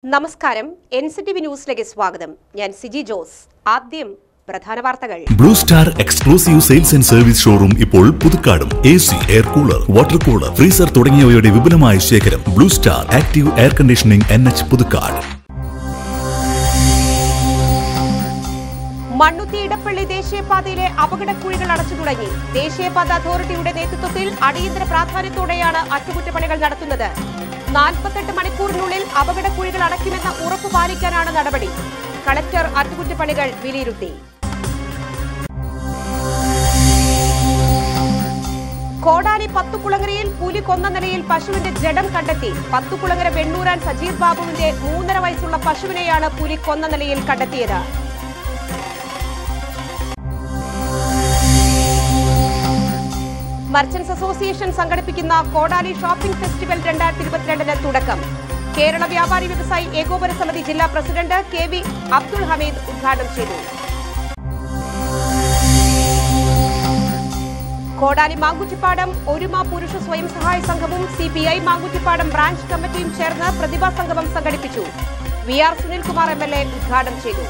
നമസ്കാരം N C T V ന്യൂസിലേക്ക് സ്വാഗതം ഞാൻ സിജി ജോസ് ആദ്യം പ്രധാന വാർത്തകൾ Blue star exclusive sales and service showroom ഇപ്പോൾ പുതുക്കാടും A C air cooler water cooler freezer തുടങ്ങിയവയുടെ വിപുലമായ ശേഖരം blue star active air conditioning N H Puthukkad Mannuthy Edappally ദേശീയപാതയിലെ അപകടക്കുഴികൾ അടച്ചു തുടങ്ങി ദേശീയപാത അതോറിറ്റിയുടെ നേതൃത്വത്തിൽ അടിയന്തര പ്രാധാന്യത്തോടെയാണ് അറ്റകുറ്റപ്പണികൾ നടത്തുന്നത് നാൽപ്പത്തെട്ട് മണിക്കൂറിനുള്ളിൽ അപകടക്കുഴികൾ അടയ്ക്കുമെന്ന ഉറപ്പ് പാലിക്കാനാണ് നടപടി കളക്ടർ അറ്റകുറ്റപ്പണികൾ വിലയിരുത്തി കോടാലി പത്തുകുളങ്ങരയിൽ പുലി കൊന്ന നിലയിൽ പശുവിന്റെ ജഡം കണ്ടെത്തി പത്തുകുളങ്ങര വെണ്ണൂരാൻ സജീർ ബാബുവിന്റെ മൂന്നര വയസ്സുള്ള പശുവിനെയാണ് പുലി കൊന്ന നിലയിൽ കണ്ടെത്തിയത് മർച്ചന്റ്സ് അസോസിയേഷൻ സംഘടിപ്പിക്കുന്ന കോടാലി ഷോപ്പിംഗ് ഫെസ്റ്റിവൽ രണ്ടായിരത്തി ഇരുപത്തിരണ്ടിന് തുടക്കം കേരള വ്യാപാരി വ്യവസായി ഏകോപന സമിതി ജില്ലാ president K V Abdul Hameed ഉദ്ഘാടനം ചെയ്തു കോടാലി മാങ്കുറ്റിപ്പാടം ഒരുമ പുരുഷ സ്വയം സഹായ സംഘവും C P I Mankuttippadam branch കമ്മിറ്റിയും ചേർന്ന് പ്രതിഭാ സംഗമം സംഘടിപ്പിച്ചു V R Sunilkumar M L A ഉദ്ഘാടനം ചെയ്തു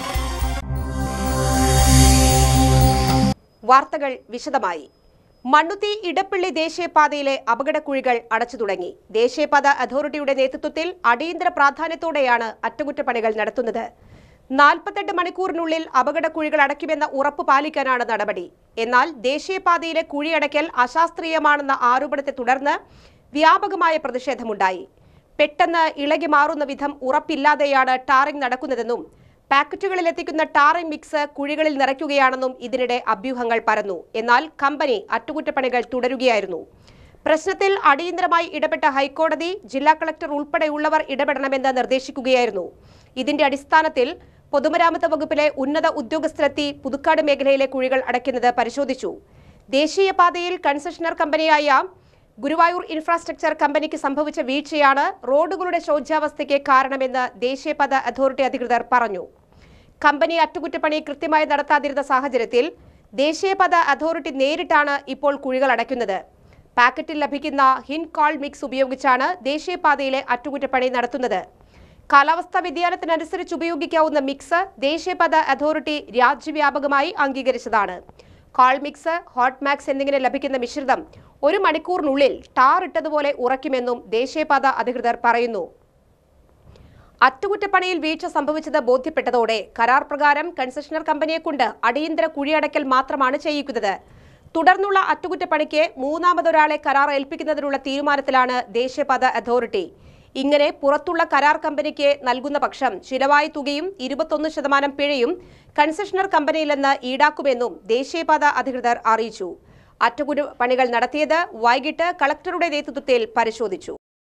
വാർത്തകൾ വിശദമായി മണ്ണുത്തി ഇടപ്പള്ളി ദേശീയപാതയിലെ അപകടക്കുഴികൾ അടച്ചു തുടങ്ങി ദേശീയപാത അതോറിറ്റിയുടെ നേതൃത്വത്തിൽ അടിയന്തര പ്രാധാന്യത്തോടെയാണ് അറ്റകുറ്റപ്പണികൾ നടത്തുന്നത് നാൽപ്പത്തെട്ട് മണിക്കൂറിനുള്ളിൽ അപകടക്കുഴികൾ അടയ്ക്കുമെന്ന ഉറപ്പ് പാലിക്കാനാണ് നടപടി എന്നാൽ ദേശീയപാതയിലെ കുഴിയടയ്ക്കൽ അശാസ്ത്രീയമാണെന്ന ആരോപണത്തെ തുടർന്ന് വ്യാപകമായ പ്രതിഷേധമുണ്ടായി പെട്ടെന്ന് ഇളകി മാറുന്ന വിധം ഉറപ്പില്ലാതെയാണ് ടാറിംഗ് നടക്കുന്നതെന്നും പാക്കറ്റുകളിൽ എത്തിക്കുന്ന ടാറിംഗ് മിക്സ് കുഴികളിൽ നിറയ്ക്കുകയാണെന്നും ഇതിനിടെ അഭ്യൂഹങ്ങൾ പരന്നു എന്നാൽ കമ്പനി അറ്റകുറ്റപ്പണികൾ തുടരുകയായിരുന്നു പ്രശ്നത്തിൽ അടിയന്തരമായി ഇടപെട്ട ഹൈക്കോടതി ജില്ലാ കളക്ടർ ഉൾപ്പെടെയുള്ളവർ ഇടപെടണമെന്ന് നിർദ്ദേശിക്കുകയായിരുന്നു ഇതിന്റെ അടിസ്ഥാനത്തിൽ പൊതുമരാമത്ത് വകുപ്പിലെ ഉന്നത ഉദ്യോഗസ്ഥരെത്തി പുതുക്കാട് മേഖലയിലെ കുഴികൾ അടയ്ക്കുന്നത് പരിശോധിച്ചു ദേശീയപാതയിൽ കൺസെഷണർ കമ്പനിയായ ഗുരുവായൂർ ഇൻഫ്രാസ്ട്രക്ചർ കമ്പനിക്ക് സംഭവിച്ച വീഴ്ചയാണ് റോഡുകളുടെ ശോച്യാവസ്ഥയ്ക്ക് കാരണമെന്ന് ദേശീയപാത അതോറിറ്റി അധികൃതർ പറഞ്ഞു കമ്പനി അറ്റകുറ്റപ്പണി കൃത്യമായി നടത്താതിരുന്ന സാഹചര്യത്തിൽ ദേശീയപാത അതോറിറ്റി നേരിട്ടാണ് ഇപ്പോൾ കുഴികൾ അടയ്ക്കുന്നത് പാക്കറ്റിൽ ലഭിക്കുന്ന ഹിൻ കോൾ മിക്സ് ഉപയോഗിച്ചാണ് ദേശീയപാതയിലെ അറ്റകുറ്റപ്പണി നടത്തുന്നത് കാലാവസ്ഥാ വ്യതിയാനത്തിനനുസരിച്ച് ഉപയോഗിക്കാവുന്ന മിക്സ് ദേശീയപാത അതോറിറ്റി രാജ്യവ്യാപകമായി അംഗീകരിച്ചതാണ് കാൾ മിക്സ് ഹോട്ട് മാക്സ് എന്നിങ്ങനെ ലഭിക്കുന്ന മിശ്രിതം ഒരു മണിക്കൂറിനുള്ളിൽ ടാർ ഇട്ടതുപോലെ ഉറയ്ക്കുമെന്നും ദേശീയപാത അധികൃതർ പറയുന്നു അറ്റകുറ്റപ്പണിയിൽ വീഴ്ച സംഭവിച്ചത് ബോധ്യപ്പെട്ടതോടെ കരാർ പ്രകാരം കൺസെഷണർ കമ്പനിയെ കൊണ്ട് അടിയന്തര കുഴിയടക്കൽ മാത്രമാണ് ചെയ്യിക്കുന്നത് തുടർന്നുള്ള അറ്റകുറ്റപ്പണിക്ക് മൂന്നാമതൊരാളെ കരാർ ഏൽപ്പിക്കുന്നതിനുള്ള തീരുമാനത്തിലാണ് ദേശീയപാത അതോറിറ്റി ഇങ്ങനെ പുറത്തുള്ള കരാർ കമ്പനിക്ക് നൽകുന്ന പക്ഷം ചിലവായ തുകയും ഇരുപത്തൊന്ന് ശതമാനം പിഴയും കൺസെഷണർ കമ്പനിയിൽ നിന്ന് ഈടാക്കുമെന്നും ദേശീയപാത അധികൃതർ അറിയിച്ചു അറ്റകുറ്റപ്പണികൾ നടത്തിയത് വൈകിട്ട് കളക്ടറുടെ നേതൃത്വത്തിൽ പരിശോധിച്ചു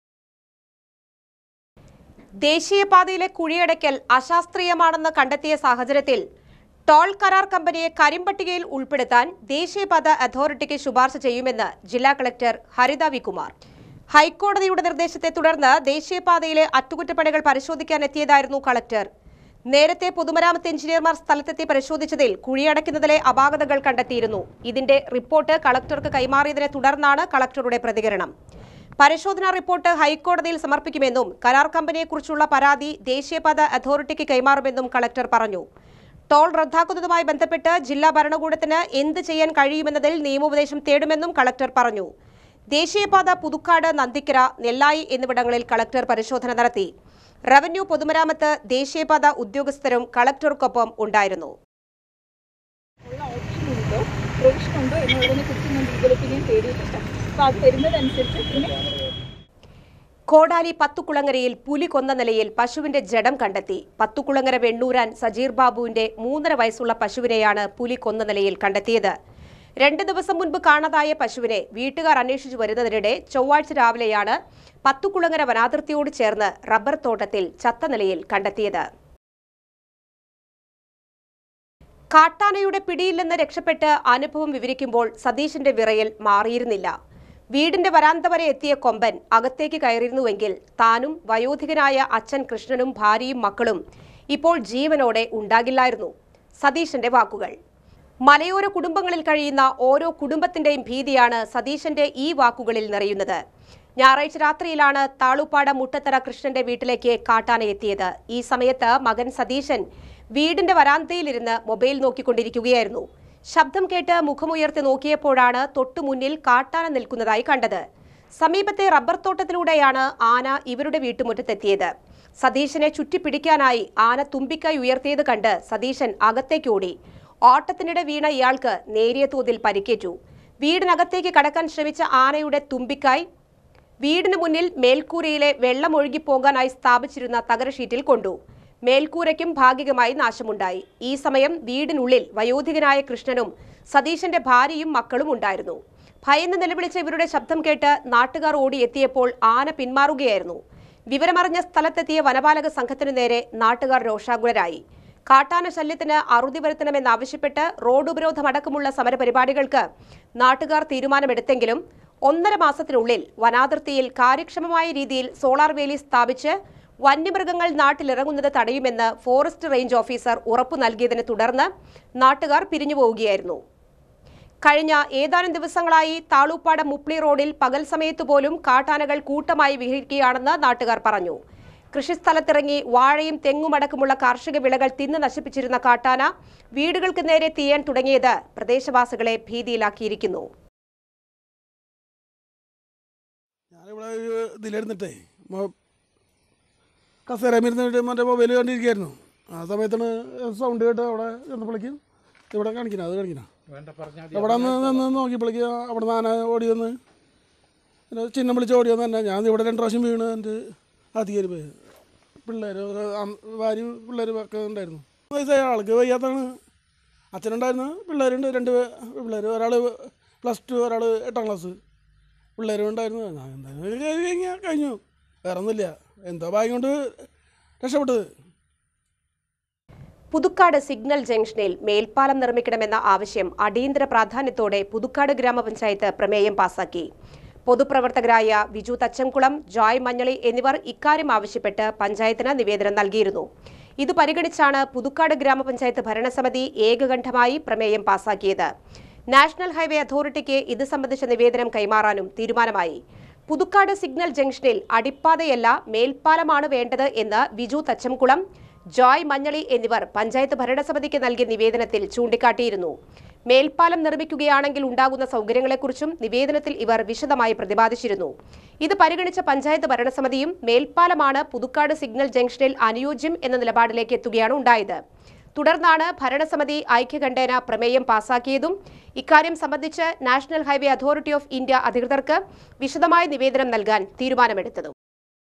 ദേശീയപാതയിലെ കുഴിയടയ്ക്കൽ അശാസ്ത്രീയമാണെന്ന് കണ്ടെത്തിയ സാഹചര്യത്തിൽ ടോൾ കരാർ കമ്പനിയെ കരിമ്പട്ടികയിൽ ഉൾപ്പെടുത്താൻ ദേശീയപാത അതോറിറ്റിക്ക് ശുപാർശ ചെയ്യുമെന്ന് ജില്ലാ കളക്ടർ ഹരിത വി കുമാർ ഹൈക്കോടതിയുടെ നിർദ്ദേശത്തെ തുടർന്ന് ദേശീയപാതയിലെ അറ്റകുറ്റപ്പണികൾ പരിശോധിക്കാൻ എത്തിയതായിരുന്നു കളക്ടർ നേരത്തെ പൊതുമരാമത്ത് എഞ്ചിനീയർമാർ സ്ഥലത്തെത്തി പരിശോധിച്ചതിൽ കുഴിയടയ്ക്കുന്നതിലെ അപാകതകൾ കണ്ടെത്തിയിരുന്നു ഇതിന്റെ റിപ്പോർട്ട് കളക്ടർക്ക് കൈമാറിയതിനെ തുടർന്നാണ് കളക്ടറുടെ പ്രതികരണം പരിശോധനാ റിപ്പോർട്ട് ഹൈക്കോടതിയിൽ സമർപ്പിക്കുമെന്നും കരാർ കമ്പനിയെക്കുറിച്ചുള്ള പരാതി ദേശീയപാത അതോറിറ്റിക്ക് കൈമാറുമെന്നും കളക്ടർ പറഞ്ഞു ടോൾ റദ്ദാക്കുന്നതുമായി ബന്ധപ്പെട്ട് ജില്ലാ ഭരണകൂടത്തിന് എന്ത് ചെയ്യാൻ കഴിയുമെന്നതിൽ നിയമോപദേശം തേടുമെന്നും കളക്ടർ പറഞ്ഞു ദേശീയപാത പുതുക്കാട് നന്ദിക്കര നെല്ലായി എന്നിവിടങ്ങളിൽ കളക്ടർ പരിശോധന നടത്തി റവന്യൂ പൊതുമരാമത്ത് ദേശീയപാത ഉദ്യോഗസ്ഥരും കളക്ടർക്കൊപ്പം ഉണ്ടായിരുന്നു ഉള്ള ഓപ്ഷൻ ഉണ്ടോ പ്രൊവിഷൻ ഉണ്ടോ എന്നുള്ളതിനെ കുറിച്ച് ഞാൻ ലീഗൽ ഒപ്പീനിയൻ തേടിയിട്ടുണ്ട് അപ്പോൾ അത് വരുന്നതനുസരിച്ച് പിന്നെ കോടാലി പത്തുകുളങ്ങരയിൽ പുലി കൊന്ന നിലയിൽ പശുവിന്റെ ജഡം കണ്ടെത്തി പത്തുകുളങ്ങര വെണ്ണൂരാൻ സജീർ ബാബുവിന്റെ മൂന്നര വയസ്സുള്ള പശുവിനെയാണ് പുലി കൊന്ന നിലയിൽ കണ്ടെത്തിയത് രണ്ട് ദിവസം മുൻപ് കാണാതായ പശുവിനെ വീട്ടുകാർ അന്വേഷിച്ചു വരുന്നതിനിടെ ചൊവ്വാഴ്ച രാവിലെയാണ് പത്തുകുളങ്ങര വനാതിർത്തിയോട് ചേർന്ന് റബ്ബർ തോട്ടത്തിൽ ചത്ത നിലയിൽ കണ്ടെത്തിയത് കാട്ടാനയുടെ പിടിയിൽ നിന്ന് രക്ഷപ്പെട്ട് അനുഭവം വിവരിക്കുമ്പോൾ സതീശന്റെ വിറയൽ മാറിയിരുന്നില്ല വീടിന്റെ വരാന്ത വരെ എത്തിയ കൊമ്പൻ അകത്തേക്ക് കയറിയിരുന്നുവെങ്കിൽ താനും വയോധികനായ അച്ഛൻ കൃഷ്ണനും ഭാര്യയും മക്കളും ഇപ്പോൾ ജീവനോടെ ഉണ്ടാകില്ലായിരുന്നു സതീശന്റെ വാക്കുകൾ മലയോര കുടുംബങ്ങളിൽ കഴിയുന്ന ഓരോ കുടുംബത്തിന്റെയും ഭീതിയാണ് സതീശന്റെ ഈ വാക്കുകളിൽ നിറയുന്നത് ഞായറാഴ്ച രാത്രിയിലാണ് താളുപ്പാട മുട്ടത്തറ കൃഷ്ണന്റെ വീട്ടിലേക്ക് കാട്ടാന എത്തിയത് ഈ സമയത്ത് മകൻ സതീശൻ വീടിന്റെ വരാന്തയിലിരുന്ന് മൊബൈൽ നോക്കിക്കൊണ്ടിരിക്കുകയായിരുന്നു ശബ്ദം കേട്ട് മുഖമുയർത്തി നോക്കിയപ്പോഴാണ് തൊട്ടുമുന്നിൽ കാട്ടാന നിൽക്കുന്നതായി കണ്ടത് സമീപത്തെ റബ്ബർ തോട്ടത്തിലൂടെയാണ് ആന ഇവരുടെ വീട്ടുമുറ്റത്തെത്തിയത് സതീശനെ ചുറ്റിപ്പിടിക്കാനായി ആന തുമ്പിക്കായി ഉയർത്തിയത് കണ്ട് സതീശൻ അകത്തേക്കോടി ഓട്ടത്തിനിടെ വീണ ഇയാൾക്ക് നേരിയ തോതിൽ പരിക്കേറ്റു വീടിനകത്തേക്ക് കടക്കാൻ ശ്രമിച്ച ആനയുടെ തുമ്പിക്കായി വീടിന് മുന്നിൽ മേൽക്കൂരയിലെ വെള്ളം ഒഴുകിപ്പോകാനായി സ്ഥാപിച്ചിരുന്ന തകരഷീറ്റിൽ കൊണ്ടു മേൽക്കൂരയ്ക്കും ഭാഗികമായി നാശമുണ്ടായി ഈ സമയം വീടിനുള്ളിൽ വയോധികനായ കൃഷ്ണനും സതീശന്റെ ഭാര്യയും മക്കളും ഉണ്ടായിരുന്നു ഭയന്ന് നിലവിളിച്ച ഇവരുടെ ശബ്ദം കേട്ട് നാട്ടുകാർ ഓടിയെത്തിയപ്പോൾ ആന പിന്മാറുകയായിരുന്നു വിവരമറിഞ്ഞ സ്ഥലത്തെത്തിയ വനപാലക സംഘത്തിനു നേരെ നാട്ടുകാർ രോഷാകുലരായി കാട്ടാന ശല്യത്തിന് അറുതി വരുത്തണമെന്നാവശ്യപ്പെട്ട് റോഡ് ഉപരോധമടക്കമുള്ള സമരപരിപാടികൾക്ക് നാട്ടുകാർ തീരുമാനമെടുത്തെങ്കിലും ഒന്നര മാസത്തിനുള്ളിൽ വനാതിർത്തിയിൽ കാര്യക്ഷമമായ രീതിയിൽ സോളാർ വേലി സ്ഥാപിച്ച് വന്യമൃഗങ്ങൾ നാട്ടിലിറങ്ങുന്നത് തടയുമെന്ന് ഫോറസ്റ്റ് റേഞ്ച് ഓഫീസർ ഉറപ്പു നൽകിയതിനെ തുടർന്ന് നാട്ടുകാർ പിരിഞ്ഞുപോവുകയായിരുന്നു കഴിഞ്ഞ ഏതാനും ദിവസങ്ങളായി താളൂപ്പാട മുപ്ലി റോഡിൽ പകൽ സമയത്ത് പോലും കാട്ടാനകൾ കൂട്ടമായി വിഹരിക്കുകയാണെന്ന് നാട്ടുകാർ പറഞ്ഞു കൃഷിസ്ഥലത്തിറങ്ങി വാഴയും തെങ്ങുമടക്കമുള്ള കാർഷിക വിളകൾ തിന്ന് നശിപ്പിച്ചിരുന്ന കാട്ടാന വീടുകൾക്ക് നേരെ തീയാൻ തുടങ്ങിയത് പ്രദേശവാസികളെ ഭീതിയിലാക്കിയിരിക്കുന്നു ഞാനിവിടെ ഒരു ഇതിലിരുന്നിട്ടേ മൊ- കസേരമിരുന്നിട്ട് മറ്റേ മൊബൈൽ കണ്ടിരിക്കുകയായിരുന്നു ആ സമയത്താണ് സൗണ്ട് കേട്ട് അവിടെ ചെന്നപ്പോഴേക്കും ഇവിടെ കാണിക്കണം അത് കാണിക്കണം അവിടെ നിന്ന് നിന്ന് നോക്കിയപ്പോഴേക്ക് അവിടെ നിന്ന് ആന ഓടി വന്ന് പിന്നെ ചിഹ്നം വിളിച്ച് ഓടി വന്ന് തന്നെ ഞാൻ ഇവിടെ രണ്ട് പ്രാവശ്യം വീണ് എൻ്റെ അധികാരി പോയി പിള്ളേർ ഭാര്യ പിള്ളേർ ഒക്കെ ഉണ്ടായിരുന്നു വയസ്സായ ആൾക്ക് വയ്യാത്താണ് അച്ഛനുണ്ടായിരുന്നു പിള്ളേരുണ്ട് രണ്ട് പിള്ളേർ ഒരാൾ പ്ലസ് ടു ഒരാൾ എട്ടാം ക്ലാസ് പിള്ളേരും ഉണ്ടായിരുന്നു ഞാൻ എന്തായാലും കഴിഞ്ഞ് കഴിഞ്ഞാൽ കഴിഞ്ഞു വേറെ ഒന്നുമില്ല എന്തോ ഭാഗ്യം കൊണ്ട് രക്ഷപ്പെട്ടത് പുതുക്കാട് സിഗ്നൽ ജംഗ്ഷനിൽ മേൽപ്പാലം നിർമ്മിക്കണമെന്ന ആവശ്യം അടിയന്തര പ്രാധാന്യത്തോടെ പുതുക്കാട് ഗ്രാമപഞ്ചായത്ത് പ്രമേയം പാസാക്കി പൊതുപ്രവർത്തകരായ വിജു തച്ചംകുളം ജോയ് മഞ്ഞളി എന്നിവർ ഇക്കാര്യം ആവശ്യപ്പെട്ട് പഞ്ചായത്തിന് നിവേദനം നൽകിയിരുന്നു ഇത് പരിഗണിച്ചാണ് പുതുക്കാട് ഗ്രാമപഞ്ചായത്ത് ഭരണസമിതി ഏകകണ്ഠമായി പ്രമേയം പാസാക്കിയത് നാഷണൽ ഹൈവേ അതോറിറ്റിക്ക് ഇത് സംബന്ധിച്ച നിവേദനം കൈമാറാനും തീരുമാനമായി പുതുക്കാട് സിഗ്നൽ ജംഗ്ഷനിൽ അടിപ്പാതയല്ല മേൽപ്പാലമാണ് വേണ്ടത് എന്ന് വിജു തച്ചംകുളം ജോയ് മഞ്ഞളി എന്നിവർ പഞ്ചായത്ത് ഭരണസമിതിക്ക് നൽകിയ നിവേദനത്തിൽ ചൂണ്ടിക്കാട്ടിയിരുന്നു മേൽപ്പാലം നിർമ്മിക്കുകയാണെങ്കിൽ ഉണ്ടാകുന്ന സൗകര്യങ്ങളെക്കുറിച്ചും നിവേദനത്തിൽ ഇവർ വിശദമായി പ്രതിപാദിച്ചിരുന്നു ഇത് പരിഗണിച്ച പഞ്ചായത്ത് ഭരണസമിതിയും മേൽപ്പാലമാണ് പുതുക്കാട് സിഗ്നൽ ജംഗ്ഷനിൽ അനുയോജ്യം എന്ന നിലപാടിലേക്ക് എത്തുകയാണ് ഉണ്ടായത് തുടർന്നാണ് ഭരണസമിതി ഐക്യകണ്ഠേന പ്രമേയം പാസാക്കിയതും ഇക്കാര്യം സംബന്ധിച്ച് national highway authority of India അധികൃതർക്ക് വിശദമായ നിവേദനം നൽകാൻ തീരുമാനമെടുത്തതും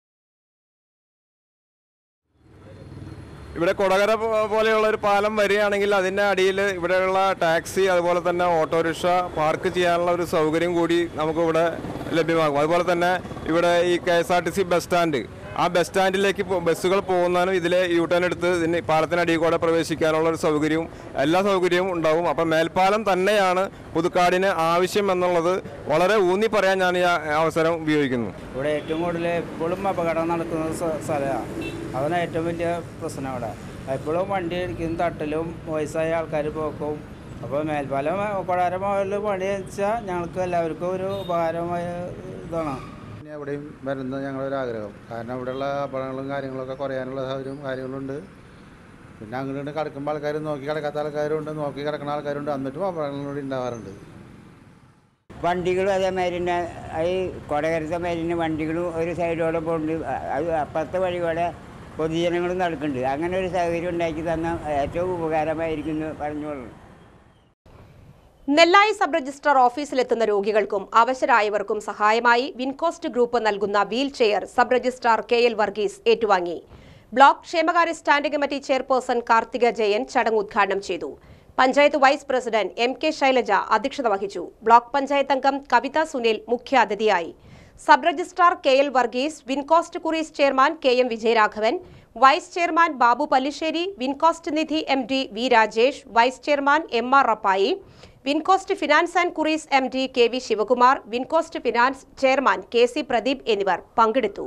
ഇവിടെ കൊടകര പോ- പോലെയുള്ള ഒരു പാലം വരികയാണെങ്കിൽ അതിൻ്റെ അടിയിൽ ഇവിടെയുള്ള ടാക്സി അതുപോലെ തന്നെ ഓട്ടോറിക്ഷ പാർക്ക് ചെയ്യാനുള്ള ഒരു സൗകര്യം കൂടി നമുക്കിവിടെ ലഭ്യമാകും അതുപോലെ തന്നെ ഇവിടെ ഈ K S R T C bus stand ആ ബസ് സ്റ്റാൻഡിലേക്ക് പോ- ബസ്സുകൾ പോകുന്നതിനും ഇതിലെ യൂ ടേൺ എടുത്ത് ഇതിന് പാലത്തിനടിയിൽ കൂടെ പ്രവേശിക്കാനുള്ള ഒരു സൗകര്യവും എല്ലാ സൗകര്യവും ഉണ്ടാവും അപ്പം മേൽപ്പാലം തന്നെയാണ് പുതുക്കാടിന് ആവശ്യം എന്നുള്ളത് വളരെ ഊന്നി പറയാൻ ഞാൻ ഈ ആ- അവസരം ഉപയോഗിക്കുന്നു ഇവിടെ ഏറ്റവും കൂടുതൽ എപ്പോഴും അപകടം നടക്കുന്ന സ്ഥലമാണ് അതാണ് ഏറ്റവും വലിയ പ്രശ്നം അവിടെ എപ്പോഴും വണ്ടി ഇരിക്കും തട്ടലും വയസ്സായ ആൾക്കാർ പോക്കും അപ്പോൾ മേൽപ്പാലം കൊടാരം മുകളിൽ പണി വെച്ചാൽ ഞങ്ങൾക്ക് എല്ലാവർക്കും ഒരു ഉപകാരമായ ഇതാണ് ഇനി എവിടെയും വരുന്നത് ഞങ്ങളൊരു ആഗ്രഹം കാരണം ഇവിടെയുള്ള അപകടങ്ങളും കാര്യങ്ങളൊക്കെ കുറയാനുള്ള സൗകര്യവും കാര്യങ്ങളുണ്ട് പിന്നെ അങ്ങോട്ട് കിടക്കുമ്പോൾ ആൾക്കാർ നോക്കി കിടക്കാത്ത ആൾക്കാരുണ്ട് നോക്കി കിടക്കുന്ന ആൾക്കാരുണ്ട് എന്നിട്ടും അപകടങ്ങൾ കൂടി ഉണ്ടാവാറുണ്ട് വണ്ടികളും അതേമാതിരി തന്നെ ഈ കൊടകരത്തെ മാതിരി തന്നെ വണ്ടികളും ഒരു സൈഡോടെ പോകുന്നുണ്ട് അത് അപ്പുറത്തെ വഴി കൂടെ പൊതുജനങ്ങളും നടക്കുന്നുണ്ട് അങ്ങനെ ഒരു സൗകര്യം ഉണ്ടാക്കി തന്ന ഏറ്റവും ഉപകാരമായിരിക്കുന്നു പറഞ്ഞോളൂ നെല്ലായി സബ് രജിസ്ട്രാർ ഓഫീസിലെത്തുന്ന രോഗികൾക്കും അവശരായവർക്കും സഹായമായി വിൻകോസ്റ്റ് ഗ്രൂപ്പ് നൽകുന്ന wheel chair sub registrar K L Varghese ഏറ്റുവാങ്ങി ബ്ലോക്ക് ക്ഷേമകാര്യ standing committee chairperson Karthika Jayan ചടങ്ങ് ഉദ്ഘാടനം ചെയ്തു panchayat vice president M K Shailaja അധ്യക്ഷത വഹിച്ചു ബ്ലോക്ക് പഞ്ചായത്ത് അംഗം കവിത സുനിൽ മുഖ്യാതിഥിയായി sub registrar K L Varghese Wincost Kuries chairman K M Vijayaraghavan vice chairman Babu Pallissery Wincost Nidhi M D V Rajesh vice chairman M R Rappai Wincost finance and Kuries M D K V Shivakumar Wincost finance chairman K C Pradeep എന്നിവർ പങ്കെടുത്തു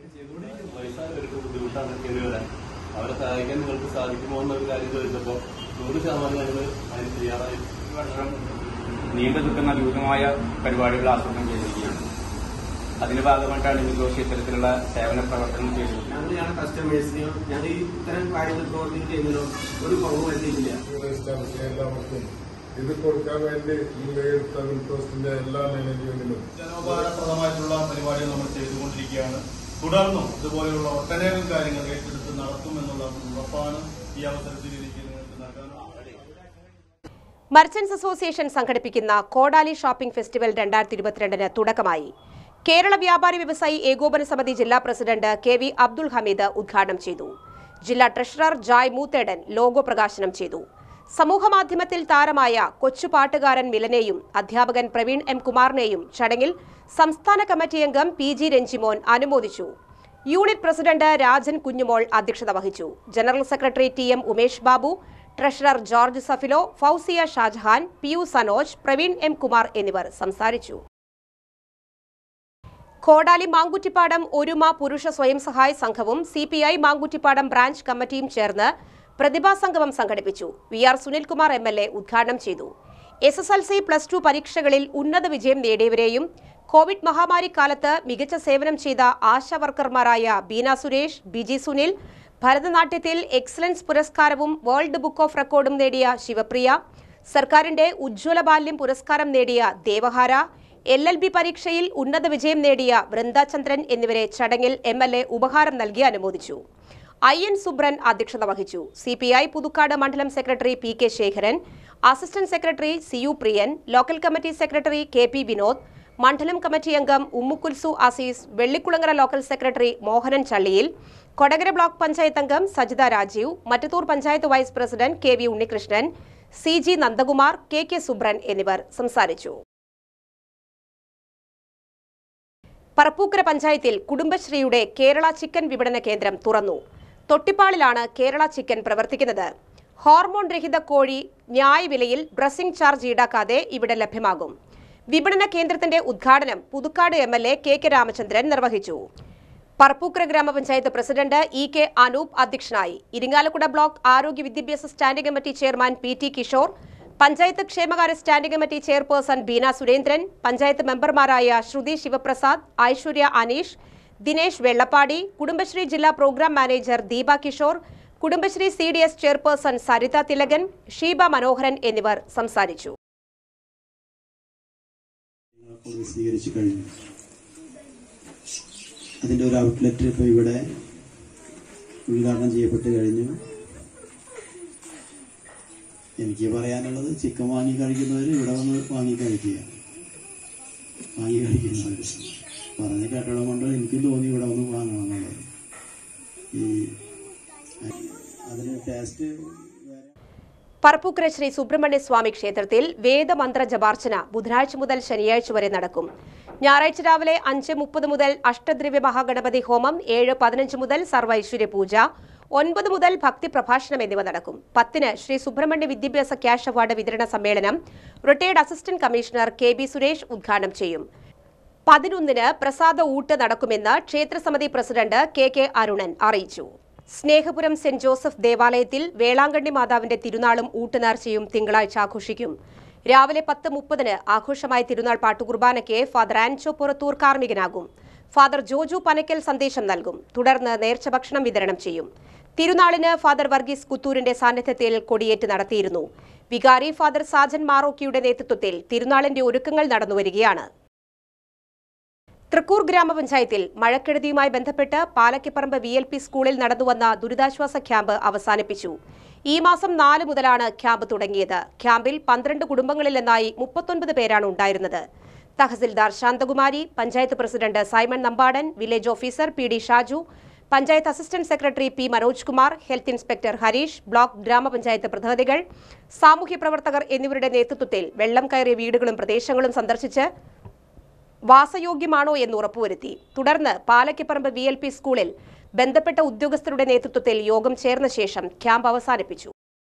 വയസ്സായവർക്ക് ബുദ്ധിമുട്ടാണ് കയറി വരാൻ അവരെ സഹായിക്കാൻ നിങ്ങൾക്ക് സാധിക്കുമോ എന്നൊരു കാര്യം ചോദിച്ചപ്പോൾ നൂറ് ശതമാനം ഞങ്ങൾ അതിന് തയ്യാറായി നീണ്ടു നിൽക്കുന്ന വിപുലമായ പരിപാടികൾ ആസൂത്രണം ചെയ്തിരിക്കുകയാണ് അതിന്റെ ഭാഗമായിട്ടാണ് ഈ ജോഷി ഇത്തരത്തിലുള്ള സേവന പ്രവർത്തനം ചെയ്തിരിക്കുന്നത് ഞങ്ങളാണ് കസ്റ്റമേഴ്സിനെയോ ഞങ്ങൾ ഈ ഇത്തരം കാര്യങ്ങൾ പ്രവർത്തിച്ച് ചെയ്യുന്നതിനോ ഒരു കുറവ് വരുത്തിയിട്ടില്ല എല്ലാവർക്കും ഇത് കൊടുക്കാൻ വേണ്ടി മുൻകൈയെടുത്ത വിൽട്രോസിന്റെ എല്ലാ മാനേജ്മെന്റിനും ജനോപകാരപ്രദമായിട്ടുള്ള പരിപാടികൾ നമ്മൾ ചെയ്തുകൊണ്ടിരിക്കുകയാണ് തുടർന്നും ഇതുപോലെയുള്ള ഒട്ടനേകം കാര്യങ്ങൾ ഏറ്റെടുത്ത് നടത്തുമെന്നുള്ള ഉറപ്പാണ് ഈ അവസരത്തിൽ എനിക്ക് നിങ്ങൾക്ക് നൽകാൻ മർച്ചന്റ്സ് അസോസിയേഷൻ സംഘടിപ്പിക്കുന്ന കോടാലി ഷോപ്പിംഗ് ഫെസ്റ്റിവൽ രണ്ടായിരത്തി ഇരുപത്തിരണ്ടിന് തുടക്കമായി കേരള വ്യാപാരി വ്യവസായി ഏകോപന സമിതി ജില്ലാ president K V Abdul Hameed ഉദ്ഘാടനം ചെയ്തു ജില്ലാ ട്രഷറർ ജായ് മൂത്തേടൻ ലോഗോ പ്രകാശനം ചെയ്തു സമൂഹമാധ്യമത്തിൽ താരമായ കൊച്ചു പാട്ടുകാരൻ മിലനെയും അധ്യാപകൻ പ്രവീൺ എം കുമാറിനെയും ചടങ്ങിൽ സംസ്ഥാന കമ്മിറ്റി അംഗം പി ജി രഞ്ജിമോൻ അനുമോദിച്ചു യൂണിറ്റ് പ്രസിഡന്റ് രാജൻ കുഞ്ഞുമോൾ അധ്യക്ഷത വഹിച്ചു general secretary T M Umesh Babu treasurer George Safilo Fousiya Shajahan P U Sanoj Praveen M Kumar എന്നിവർ സംസാരിച്ചു കോടാലി മാങ്കുറ്റിപ്പാടം ഒരുമ പുരുഷ സ്വയം സഹായ സംഘവും C P I Mankuttippadam branch കമ്മിറ്റിയും ചേർന്ന് പ്രതിഭാ സംഗമം സംഘടിപ്പിച്ചു V R Sunilkumar M L A ഉദ്ഘാടനം ചെയ്തു S S L C plus two പരീക്ഷകളിൽ ഉന്നത വിജയം നേടിയവരെയും കോവിഡ് മഹാമാരി കാലത്ത് മികച്ച സേവനം ചെയ്ത ആശാ വർക്കർമാരായ ബീന സുരേഷ് ബിജി സുനിൽ ഭരതനാട്യത്തിൽ എക്സലൻസ് പുരസ്കാരവും വേൾഡ് ബുക്ക് ഓഫ് റെക്കോർഡും നേടിയ ശിവപ്രിയ സർക്കാരിന്റെ ഉജ്ജ്വല ബാല്യം പുരസ്കാരം നേടിയ ദേവഹാര എൽ എൽ ബി പരീക്ഷയിൽ ഉന്നത വിജയം നേടിയ വൃന്ദാചന്ദ്രൻ എന്നിവരെ ചടങ്ങിൽ എം എൽ എ ഉപഹാരം നൽകി അനുമോദിച്ചു ഐ എൻ സുബ്രൻ അധ്യക്ഷത വഹിച്ചു സി പി ഐ പുതുക്കാട് മണ്ഡലം secretary P K Sekharan assistant secretary C U Priyan local committee secretary K P Vinod മണ്ഡലം കമ്മിറ്റി അംഗം Ummukulsu Azeez Vellikulangara local secretary Mohanan Challiyil Kodakara block panchayat അംഗം Sajitha Rajeev Mattathur panchayat vice president K V Unnikrishnan C G Nandakumar K K Subran എന്നിവർ സംസാരിച്ചു പറപ്പൂക്കര പഞ്ചായത്തിൽ കുടുംബശ്രീയുടെ കേരള ചിക്കൻ വിപണന കേന്ദ്രം തുറന്നു തൊട്ടിപ്പാളിലാണ് കേരള ചിക്കൻ പ്രവർത്തിക്കുന്നത് ഹോർമോൺ രഹിത കോഴി ന്യായവിലയിൽ ഡ്രസ്സിംഗ് ചാർജ് ഈടാക്കാതെ ഇവിടെ ലഭ്യമാകും വിപണന കേന്ദ്രത്തിന്റെ ഉദ്ഘാടനം Puthukkad M L A K K Ramachandran നിർവഹിച്ചു പറപ്പൂക്കര ഗ്രാമപഞ്ചായത്ത് പ്രസിഡന്റ് ഇ കെ അനൂപ് അധ്യക്ഷനായി ഇരിങ്ങാലക്കുട ബ്ലോക്ക് ആരോഗ്യ വിദ്യാഭ്യാസ standing committee chairman P T Kishore panchayat ക്ഷേമകാര്യ standing committee chairperson Beena Surendran panchayat മെമ്പർമാരായ ശ്രുതി ശിവപ്രസാദ് ഐശ്വര്യ അനീഷ് ദിനേശ് വെള്ളപ്പാടി കുടുംബശ്രീ ജില്ലാ programme manager Deepa Kishore Kudumbashree C D S chairperson Saritha Thilakan Sheeba Manoharan എന്നിവർ സംസാരിച്ചു സ്വീകരിച്ചു കഴിഞ്ഞു അതിൻ്റെ ഒരു ഔട്ട്ലെറ്റ് ഇപ്പോൾ ഇവിടെ ഉദ്ഘാടനം ചെയ്യപ്പെട്ട് കഴിഞ്ഞു എനിക്ക് പറയാനുള്ളത് ചിക്കൻ വാങ്ങി കഴിക്കുന്നവർ ഇവിടെ വന്ന് വാങ്ങി കഴിക്കുക വാങ്ങി കഴിക്കുന്നവർ പറഞ്ഞ കേട്ടോളം കൊണ്ട് എനിക്കും തോന്നി ഇവിടെ വന്ന് വാങ്ങണമെന്നുള്ളത് ഈ അതിന് ടേസ്റ്റ് പറപ്പൂക്കര ശ്രീ സുബ്രഹ്മണ്യ സ്വാമി ക്ഷേത്രത്തിൽ വേദമന്ത്ര ജപാർച്ചന ബുധനാഴ്ച മുതൽ ശനിയാഴ്ച വരെ നടക്കും ഞായറാഴ്ച രാവിലെ അഞ്ച് മുപ്പത് മുതൽ അഷ്ടദ്രവ്യ മഹാഗണപതി ഹോമം ഏഴ് പതിനഞ്ച് മുതൽ സർവൈശ്വര്യ പൂജ ഒൻപത് മുതൽ ഭക്തി പ്രഭാഷണം എന്നിവ നടക്കും പത്തിന് ശ്രീ സുബ്രഹ്മണ്യ വിദ്യാഭ്യാസ ക്യാഷ് അവാർഡ് വിതരണ സമ്മേളനം retired assistant commissioner K B Suresh ഉദ്ഘാടനം ചെയ്യും പതിനൊന്നിന് പ്രസാദ ഊട്ട് നടക്കുമെന്ന് ക്ഷേത്രസമിതി പ്രസിഡന്റ് കെ കെ അരുണൻ അറിയിച്ചു സ്നേഹപുരം സെന്റ് ജോസഫ് ദേവാലയത്തിൽ വേളാങ്കണ്ണി മാതാവിന്റെ തിരുനാളും ഊട്ടുനേർച്ചയും തിങ്കളാഴ്ച ആഘോഷിക്കും രാവിലെ പത്ത് മുപ്പതിന് ആഘോഷമായ തിരുനാൾ പാട്ടുകുർബാനയ്ക്ക് ഫാദർ ആൻചോ പുറത്തൂർ കാർമ്മികനാകും ഫാദർ ജോജു പനക്കൽ സന്ദേശം നൽകും തുടർന്ന് നേർച്ച ഭക്ഷണം വിതരണം ചെയ്യും തിരുനാളിന് ഫാദർ വർഗീസ് കുത്തൂരിന്റെ സാന്നിധ്യത്തിൽ കൊടിയേറ്റ് നടത്തിയിരുന്നു വികാരി ഫാദർ സാജൻ മാറോക്കിയുടെ നേതൃത്വത്തിൽ തിരുനാളിന്റെ ഒരുക്കങ്ങൾ നടന്നുവരികയാണ് തൃക്കൂർ ഗ്രാമപഞ്ചായത്തിൽ മഴക്കെടുതിയുമായി ബന്ധപ്പെട്ട് പാലക്കിപ്പറമ്പ് വി എൽ പി സ്കൂളിൽ നടന്നുവന്ന ദുരിതാശ്വാസ ക്യാമ്പ് അവസാനിപ്പിച്ചു ഈ മാസം നാല് മുതലാണ് ക്യാമ്പ് തുടങ്ങിയത് ക്യാമ്പിൽ പന്ത്രണ്ട് കുടുംബങ്ങളിൽ നിന്നായി മുപ്പത്തൊൻപത് പേരാണ് ഉണ്ടായിരുന്നത് tahsildar Santhakumari panchayat president Simon Nampadan village officer P D Shaju panchayat assistant secretary P Manoj Kumar health inspector Harish block ഗ്രാമപഞ്ചായത്ത് പ്രതിനിധികൾ സാമൂഹ്യ പ്രവർത്തകർ എന്നിവരുടെ നേതൃത്വത്തിൽ വെള്ളം കയറിയ വീടുകളും പ്രദേശങ്ങളും സന്ദർശിച്ച് വാസയോഗ്യമാണോ എന്ന് ഉറപ്പുവരുത്തി തുടർന്ന് പാലക്കിപ്പറമ്പ് വി എൽ പി സ്കൂളിൽ ബന്ധപ്പെട്ട ഉദ്യോഗസ്ഥരുടെ നേതൃത്വത്തിൽ യോഗം ചേർന്ന ശേഷം ക്യാമ്പ് അവസാനിപ്പിച്ചു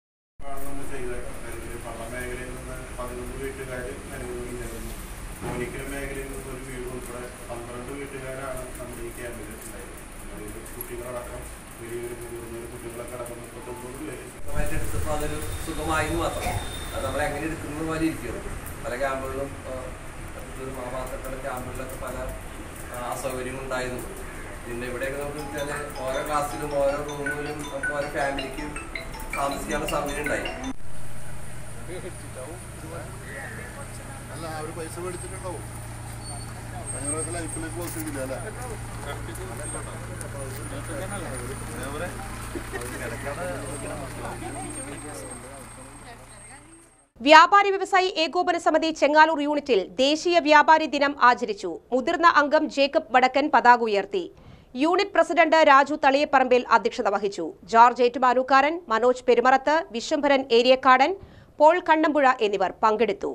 മേഖലയിൽ നിന്ന് പതിനൊന്ന് വീട്ടുകാർ അനുഭവം നേരുന്നു മോനിക്കൽ മേഖലയിൽ നിന്ന് ഒരു വീട് ഉൾപ്പെടെ പന്ത്രണ്ട് വീട്ടുകാരാണ് നമ്മുടെ ഈ ക്യാമ്പിൽ ഉണ്ടായിരുന്നത് അതായത് കുട്ടികളടക്കം കുട്ടികളൊക്കെ അടക്കം മുപ്പത്തൊമ്പത് പേര് സുഖമായിട്ട് എടുത്തപ്പോൾ അതൊരു സുഖമായി എന്ന് മാത്രം അത് നമ്മൾ എങ്ങനെ എടുക്കുന്നത് പോലെ ഇരിക്കും പല ക്യാമ്പുകളിലും അടുത്തൊരു മാമാസക്കളുടെ ക്യാമ്പുകളിലൊക്കെ പല ആ, അസൗകര്യങ്ങളും ഉണ്ടായിരുന്നു പിന്നെ ഇവിടെയൊക്കെ നമുക്ക് വെച്ചാൽ ഓരോ ക്ലാസ്സിലും ഓരോ റൂമിലും നമുക്ക് ഓരോ ഫാമിലിക്ക് താമസിക്കാനുള്ള സൗകര്യം ഉണ്ടായി അല്ല അവർ പൈസ മേടിച്ചിട്ടുണ്ടാവും കഴിഞ്ഞ പ്രാവശ്യം ലൈഫിൽ ക്ലോസ് ചെയ്തില്ല അല്ലേ വ്യാപാരി വ്യവസായി ഏകോപന സമിതി ചെങ്ങാലൂർ യൂണിറ്റിൽ ദേശീയ വ്യാപാരി ദിനം ആചരിച്ചു മുതിർന്ന അംഗം ജേക്കബ് വടക്കൻ പതാക ഉയർത്തി യൂണിറ്റ് പ്രസിഡന്റ് രാജു തളിയപ്പറമ്പിൽ അധ്യക്ഷത വഹിച്ചു ജോർജ് ഏറ്റുമാനൂക്കാരൻ മനോജ് പെരുമറത്ത് വിശ്വംഭരൻ ഏരിയക്കാടൻ പോൾ കണ്ണമ്പുഴ എന്നിവർ പങ്കെടുത്തു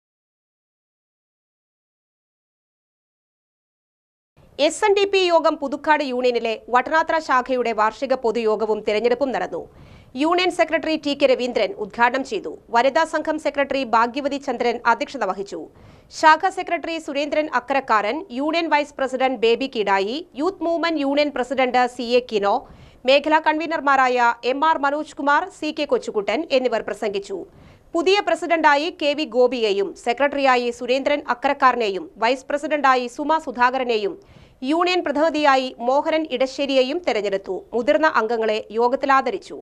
എസ് എൻ ഡി പി യോഗം പുതുക്കാട് യൂണിയനിലെ വട്ടനാത്ര ശാഖയുടെ വാർഷിക പൊതുയോഗവും തിരഞ്ഞെടുപ്പും നടന്നു union secretary T K Raveendran ഉദ്ഘാടനം ചെയ്തു വനിതാ സംഘം സെക്രട്ടറി ഭാഗ്യവതി ചന്ദ്രൻ അധ്യക്ഷത വഹിച്ചു ശാഖ secretary Surendran Akkarakkaran union vice president Baby Kidayi youth movement union president C A Kino മേഖലാ കൺവീനർമാരായ M R Manoj Kumar C K Kochukuttan എന്നിവർ പ്രസംഗിച്ചു പുതിയ പ്രസിഡന്റായി കെ വി ഗോപിയെയും സെക്രട്ടറിയായി സുരേന്ദ്രൻ അക്കരക്കാരനെയും വൈസ് പ്രസിഡന്റായി സുമ സുധാകരനെയും യൂണിയൻ പ്രതിനിധിയായി മോഹനൻ ഇടശ്ശേരിയെയും തെരഞ്ഞെടുത്തു മുതിർന്ന അംഗങ്ങളെ യോഗത്തിൽ ആദരിച്ചു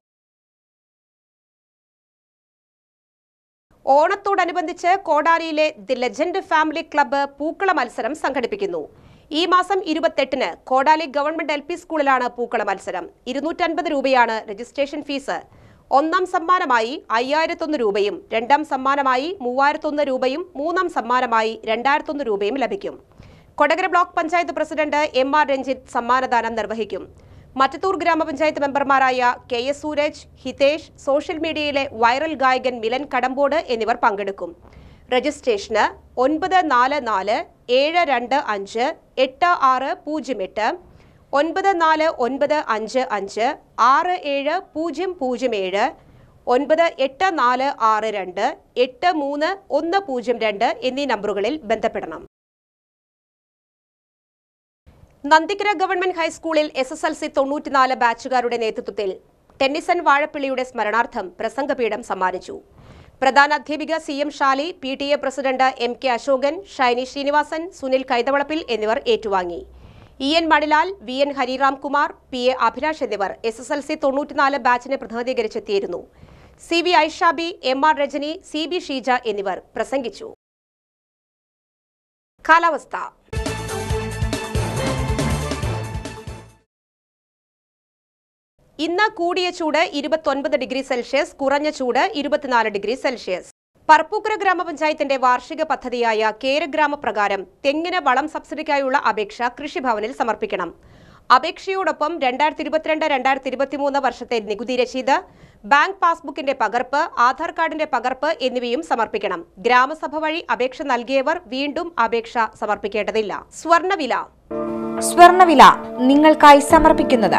ഓണത്തോടനുബന്ധിച്ച് കോടാലിയിലെ ദി ലെജൻഡ് ഫാമിലി ക്ലബ്ബ് പൂക്കള മത്സരം സംഘടിപ്പിക്കുന്നു ഈ മാസം ഇരുപത്തെട്ടിന് കോടാലി ഗവൺമെന്റ് എൽ പി സ്കൂളിലാണ് പൂക്കള മത്സരം ഇരുന്നൂറ്റൻപത് രൂപയാണ് രജിസ്ട്രേഷൻ ഫീസ് ഒന്നാം സമ്മാനമായി അയ്യായിരത്തൊന്ന് രൂപയും രണ്ടാം സമ്മാനമായി മൂവായിരത്തൊന്ന് രൂപയും മൂന്നാം സമ്മാനമായി രണ്ടായിരത്തൊന്ന് രൂപയും ലഭിക്കും Kodakara block panchayat president M R Ranjith സമ്മാനദാനം നിർവഹിക്കും മറ്റത്തൂർ ഗ്രാമപഞ്ചായത്ത് മെമ്പർമാരായ K S Sooraj Hitesh social മീഡിയയിലെ വൈറൽ ഗായകൻ മിലൻ കടമ്പോട് എന്നിവർ പങ്കെടുക്കും രജിസ്ട്രേഷന് ഒൻപത് നാല് നാല് ഏഴ് രണ്ട് അഞ്ച് എട്ട് ആറ് പൂജ്യം എട്ട് ഒൻപത് നാല് ഒൻപത് അഞ്ച് അഞ്ച് ആറ് ഏഴ് പൂജ്യം പൂജ്യം ഏഴ് ഒൻപത് എട്ട് നാല് ആറ് രണ്ട് എട്ട് മൂന്ന് ഒന്ന് പൂജ്യം രണ്ട് എന്നീ നമ്പറുകളിൽ ബന്ധപ്പെടണം നന്ദിക്കര ഗവൺമെന്റ് ഹൈസ്കൂളിൽ എസ് എസ് എൽ സി തൊണ്ണൂറ്റിനാല് ബാച്ചുകാരുടെ നേതൃത്വത്തിൽ ടെന്നിസൺ വാഴപ്പിള്ളിയുടെ സ്മരണാർത്ഥം പ്രസംഗപീഠം സമ്മാനിച്ചു പ്രധാന അധ്യാപിക C M Shali P T A president M K Asokan Shiny Sreenivasan Sunil Kaithavalappil എന്നിവർ ഏറ്റുവാങ്ങി E N Manilal V N Hariram Kumar P A Abhilash എന്നിവർ എസ് എസ് എൽ സി തൊണ്ണൂറ്റിനാല് ബാച്ചിനെ പ്രതിനിധീകരിച്ചെത്തിയിരുന്നു C V Aishabi M R Rajani C B Sheeja എന്നിവർ പ്രസംഗിച്ചു കാലാവസ്ഥ ഇന്ന് കൂടിയ ചൂട് ഇരുപത്തൊൻപത് ഡിഗ്രി സെൽഷ്യസ് കുറഞ്ഞ ചൂട് ഇരുപത്തിനാല് ഡിഗ്രി സെൽഷ്യസ് പറപ്പൂക്കര ഗ്രാമപഞ്ചായത്തിന്റെ വാർഷിക പദ്ധതിയായ കേരഗ്രാമ പ്രകാരം തെങ്ങിന് വളം സബ്സിഡിക്കായുള്ള അപേക്ഷ കൃഷിഭവനിൽ സമർപ്പിക്കണം അപേക്ഷയോടൊപ്പം രണ്ടായിരത്തി ഇരുപത്തിരണ്ട് രണ്ടായിരത്തി ഇരുപത്തിമൂന്ന് വർഷത്തെ നികുതി രശീത് ബാങ്ക് പാസ്ബുക്കിന്റെ പകർപ്പ് ആധാർ കാർഡിന്റെ പകർപ്പ് എന്നിവയും സമർപ്പിക്കണം ഗ്രാമസഭ വഴി അപേക്ഷ നൽകിയവർ വീണ്ടും അപേക്ഷ സമർപ്പിക്കേണ്ടതില്ല സ്വർണ്ണവില സ്വർണവില നിങ്ങൾക്കായി സമർപ്പിക്കുന്നത്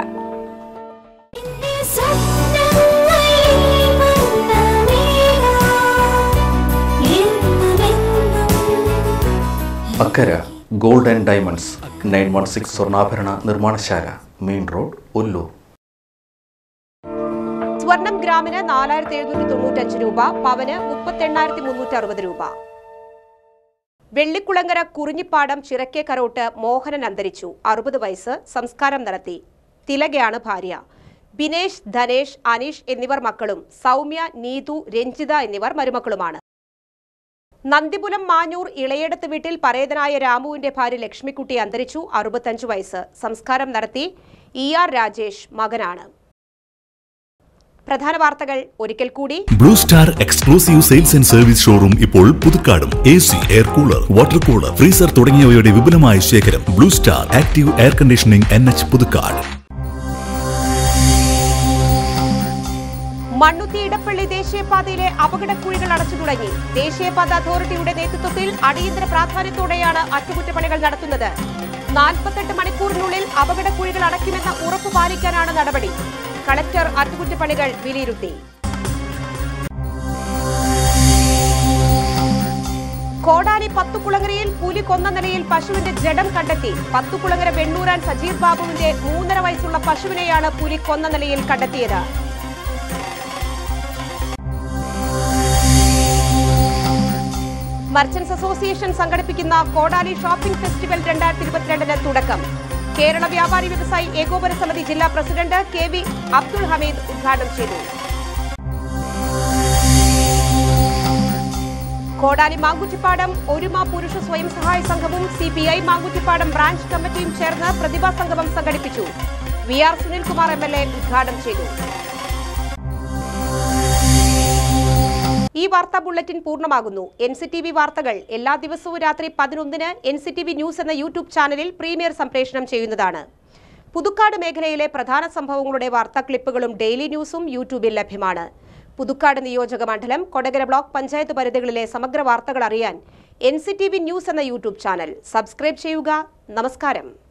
Akkara gold and diamonds nine one six സ്വർണ്ണാഭരണ നിർമ്മാണശാല മെയിൻ റോഡ് ഒല്ലൂർ സ്വർണം ഗ്രാമിന് നാലായിരത്തി എഴുന്നൂറ്റി തൊണ്ണൂറ്റഞ്ച് രൂപ പവന് മുപ്പത്തെണ്ണായിരത്തി മുന്നൂറ്റി അറുപത് രൂപ വെള്ളിക്കുളങ്ങര കുറിഞ്ഞിപ്പാടം ചിറക്കെ കരോട്ട് മോഹനൻ അന്തരിച്ചു അറുപത് വയസ്സ് സംസ്കാരം നടത്തി തിലകയാണ് ഭാര്യ ബിനേഷ് ധനേഷ് അനീഷ് എന്നിവർ മക്കളും സൗമ്യ നീതു രഞ്ജിത എന്നിവർ മരുമക്കളുമാണ് നന്ദിപുലം മാഞ്ഞൂർ ഇളയടത്ത് വീട്ടിൽ പരേതനായ രാമുവിന്റെ ഭാര്യ ലക്ഷ്മിക്കുട്ടി അന്തരിച്ചു അറുപത്തഞ്ച് വയസ്സ് സംസ്കാരം നടത്തി ഇ ആർ രാജേഷ് മകനാണ് പ്രധാന വാർത്തകൾ ഒരിക്കൽ കൂടി blue star exclusive sales and service showroom ഇപ്പോൾ പുതുക്കാടും A C air cooler water cooler freezer തുടങ്ങിയവയുടെ വിപുലമായ ശേഖരം blue star active air conditioning N H Puthukkad Mannuthy Edappally ദേശീയപാതയിലെ അപകടക്കുഴികൾ അടച്ചു തുടങ്ങി ദേശീയപാത അതോറിറ്റിയുടെ നേതൃത്വത്തിൽ അടിയന്തര പ്രാധാന്യത്തോടെയാണ് അറ്റകുറ്റപ്പണികൾ നടത്തുന്നത് നാൽപ്പത്തെട്ട് മണിക്കൂറിനുള്ളിൽ അപകടക്കുഴികൾ അടയ്ക്കുമെന്ന ഉറപ്പ് പാലിക്കാനാണ് നടപടി കളക്ടർ അറ്റകുറ്റപ്പണികൾ വിലയിരുത്തി കോടാലി പത്തുകുളങ്ങരയിൽ പുലി കൊന്ന നിലയിൽ പശുവിന്റെ ജഡം കണ്ടെത്തി പത്തുകുളങ്ങര വെണ്ണൂരാൻ സജീർ ബാബുവിന്റെ മൂന്നര വയസ്സുള്ള പശുവിനെയാണ് പുലി കൊന്ന നിലയിൽ കണ്ടെത്തിയത് മർച്ചന്റ്സ് അസോസിയേഷൻ സംഘടിപ്പിക്കുന്ന കോടാലി ഷോപ്പിംഗ് ഫെസ്റ്റിവൽ രണ്ടായിരത്തി ഇരുപത്തിരണ്ടിന് തുടക്കം കേരള വ്യാപാരി വ്യവസായി ഏകോപന സമിതി ജില്ലാ president K V Abdul Hameed ഉദ്ഘാടനം ചെയ്തു കോടാലി മാങ്കുറ്റിപ്പാടം ഒരുമ പുരുഷ സ്വയം സഹായ സംഘവും C P I Mankuttippadam branch കമ്മിറ്റിയും ചേർന്ന് പ്രതിഭാ സംഗമം സംഘടിപ്പിച്ചു V R Sunilkumar M L A ഉദ്ഘാടനം ചെയ്തു ഈ വാർത്താ ബുള്ളറ്റിൻ പൂർണ്ണമാകുന്നു എൻ സി ടി വി വാർത്തകൾ എല്ലാ ദിവസവും രാത്രി പതിനൊന്നിന് N C T V news എന്ന യൂട്യൂബ് ചാനലിൽ പ്രീമിയർ സംപ്രേഷണം ചെയ്യുന്നതാണ് പുതുക്കാട് മേഖലയിലെ പ്രധാന സംഭവങ്ങളുടെ വാർത്താ ക്ലിപ്പുകളും ഡെയിലി ന്യൂസും യൂട്യൂബിൽ ലഭ്യമാണ് പുതുക്കാട് നിയോജക മണ്ഡലം കൊടകര ബ്ലോക്ക് പഞ്ചായത്ത് പരിധികളിലെ സമഗ്ര വാർത്തകൾ അറിയാൻ N C T V news എന്ന യൂട്യൂബ് ചാനൽ സബ്സ്ക്രൈബ് ചെയ്യുക നമസ്കാരം